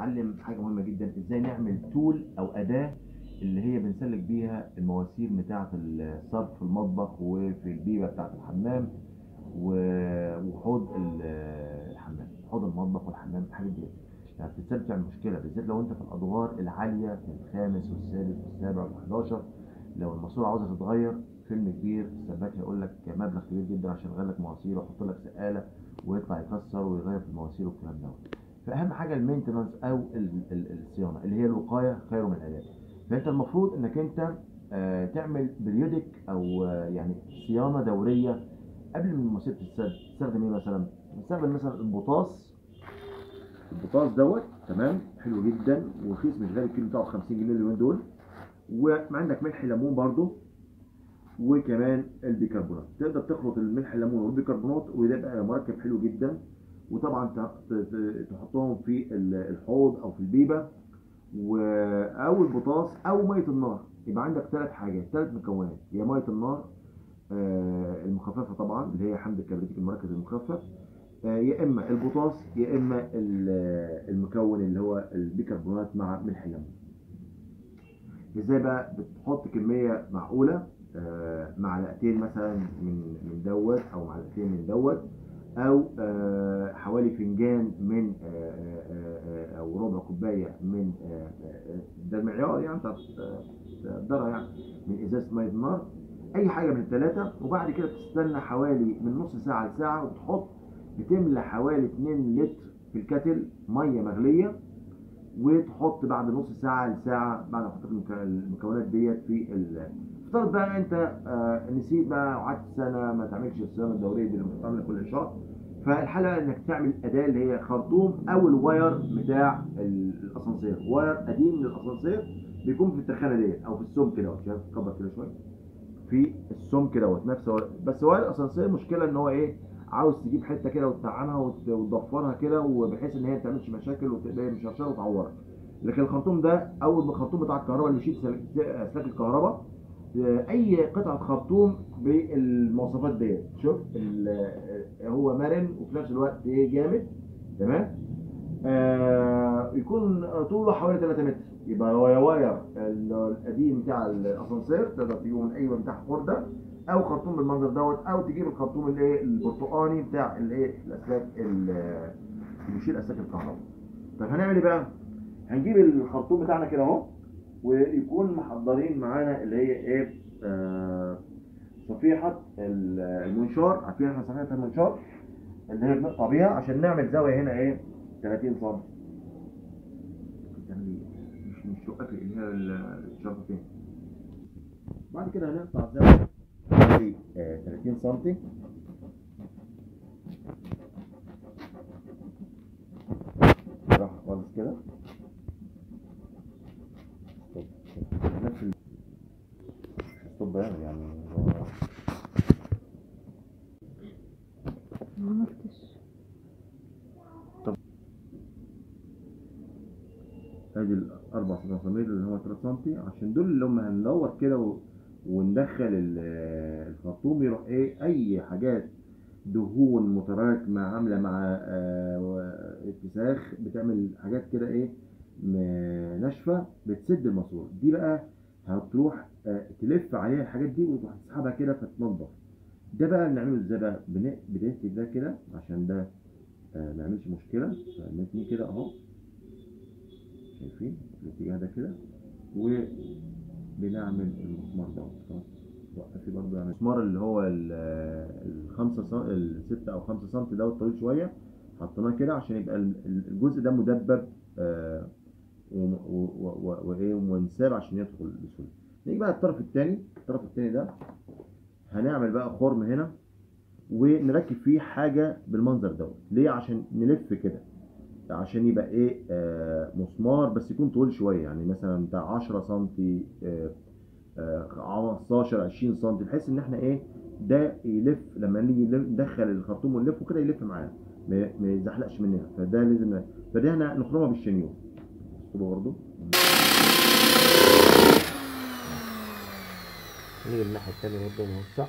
هنتعلم حاجه مهمه جدا ازاي نعمل تول او اداه اللي هي بنسلك بيها المواسير بتاعه الصرف في المطبخ وفي البيبه بتاعه الحمام و- وحوض ال- الحمام حوض المطبخ والحمام الحاجات دي يعني بتتسبب تعمل مشكله بالذات لو انت في الادوار العاليه في الخامس والسادس والسابع وال11 لو الماسوره عاوزه تتغير فيلم كبير السباك هيقول لك مبلغ كبير جدا عشان يغير لك مواسير ويحط لك سقاله ويطلع يكسر ويغير في المواسير والكلام دوت فاهم حاجه المينتنس او ال- ال- الصيانه اللي هي الوقايه خير من العلاج فانت المفروض انك انت آه، تعمل بريودك او آه، يعني صيانه دوريه قبل من مسيره السد تستخدم ايه مثلا تستخدم مثلا البوتاص البوتاص دوت تمام حلو جدا ورخيص مش غالي الكيلو بتاعه ب 50 جنيه اليومين دول وعندك ملح ليمون برضو وكمان البيكربونات تقدر تخلط الملح الليمون والبيكربونات وده يبقى مركب حلو جدا وطبعا ت- ت- تحطهم في ال- الحوض او في البيبه و... او البوتاص او ميه النار يبقى عندك ثلاث حاجات ثلاث مكونات هي ميه النار آه، المخففه طبعا اللي هي حمض الكبريتيك المركز المخفف آه، يا اما البوتاص يا اما ال- المكون اللي هو البيكربونات مع ملح الليمون ازاي بقى بتحط كميه معقوله آه، معلقتين مثلا من من دوت او معلقتين من دوت او آه، حوالي فنجان من آه، آه، آه، او ربع كوبايه من آه، آه، ده المعيار يعني بتاع تقدرها يعني من ازازه ميه النار اي حاجه من الثلاثه وبعد كده تستنى حوالي من نص ساعه لساعه وتحط بتملى حوالي 2 لتر في الكاتل ميه مغليه وتحط بعد نص ساعه لساعه بعد ما تحط المك- المكونات ديت في ال افترض بقى انت آه، نسيت بقى وقعدت سنه ما تعملش الصيانه الدوريه دي اللي بتتعمل كل شهر فالحاله انك تعمل اداه اللي هي خرطوم او الواير بتاع ال- الاسانسير واير قديم من الاسانسير بيكون في التخانه ديت او في السمك دوت شايف كبر كده شويه في السمك دوت نفس هو- بس واير الاسانسير مشكله ان هو ايه عاوز تجيب حته كده وتطعنها وت- وتضفرها كده وبحيث ان هي ما تعملش مشاكل وتبقى مشرشره وتعورك لكن الخرطوم ده اول ما الخرطوم بتاع الكهرباء اللي يشيل سل- اسلاك الكهرباء آه، اي قطعه خرطوم بالمواصفات ديت شوف ال- آه، هو مرن وفي نفس الوقت ايه جامد تمام آه يكون طوله حوالي 3 متر يبقى هو يا واير ال- القديم بتاع الاسانسير تقدر تجيبه من اي بتاع خرده او خرطوم بالمنظر دوت او تجيب الخرطوم الايه البرتقاني بتاع الايه الاسلاك ال- اللي بيشيل اسلاك الكهرباء طب هنعمل ايه بقى هنجيب الخرطوم بتاعنا كده اهو ويكون محضرين معانا اللي هي ايه آه صفيحه ال- المنشار عارفين احنا صفيحه المنشار اللي هي بنقطع بيها عشان نعمل زاويه هنا ايه 30 سم يعني مش مش شقك اللي هي الشرطتين بعد كده هنقطع زاويه حوالي آه، 30 سم راح خالص كده ستوب نفس ال- ستوب يعني يعني هو ما عملتش ادي الاربع مسامير اللي هو 3 سم عشان دول اللي هم هندور كده و... وندخل ال- الخرطوم يروح ايه اي حاجات دهون متراكمه عامله مع آه، اتساخ بتعمل حاجات كده ايه م- ناشفه بتسد الماسوره دي بقى هتروح آه، تلف عليها الحاجات دي وتروح تسحبها كده فتنضف ده بقى بنعمله ازاي بقى بن- بنمسك ده كده عشان ده آه، ما يعملش مشكله فنتني كده اهو شايفين الاتجاه ده كده وبنعمل المسمار دوت خلاص وقفي برضه يعني المسمار اللي هو ال- الخمسة سم الستة أو خمسة سم دوت طويل شوية حطيناه كده عشان يبقى ال- ال- الجزء ده مدبب آه، و- و- و- و- وإيه ومنساب عشان يدخل بسهولة نيجي بقى الطرف التاني الطرف التاني ده هنعمل بقى خرم هنا ونركب فيه حاجة بالمنظر دوت ليه عشان نلف كده عشان يبقى ايه آه مسمار بس يكون طويل شويه يعني مثلا بتاع 10 سم آه آه 15 20 سم بحيث ان احنا ايه ده يلف لما نيجي نلف- ندخل الخرطوم ونلفه كده يلف معانا ما ما يزحلقش مننا فده لازم ن- فده احنا نخرمها بالشنيور كده برضه نيجي الناحية التانية برضه نوسع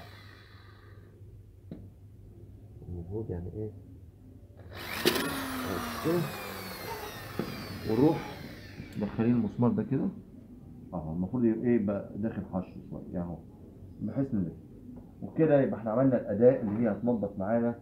المفروض يعني ايه كده ونروح مدخلين المسمار ده كده اه المفروض يبقى ايه بقى داخل حشو شويه اهو بحيث نلف وكده يبقى احنا عملنا الاداء اللي هي هتنضف معانا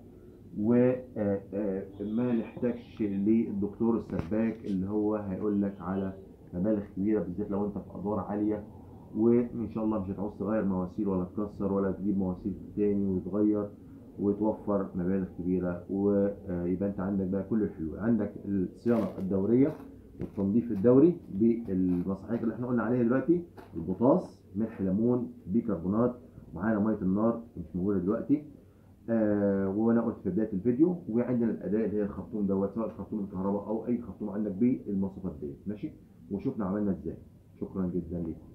وما نحتاجش للدكتور السباك اللي هو هيقول لك على مبالغ كبيره بالذات لو انت في ادوار عاليه وان شاء الله مش هتعوز تغير مواسير ولا تكسر ولا تجيب مواسير تاني وتغير وتوفر مبالغ كبيره ويبقى انت عندك بقى كل الحلول عندك الصيانه الدوريه والتنظيف الدوري بالمصاحيق اللي احنا قلنا عليها دلوقتي البوتاص ملح ليمون بيكربونات معانا ميه النار مش موجوده دلوقتي آه وانا قلت في بدايه الفيديو وعندنا الاداء اللي هي الخرطوم دوت سواء خرطوم الكهرباء او اي خرطوم عندك بالمواصفات ديت ماشي وشوفنا عملنا ازاي شكرا جدا لكم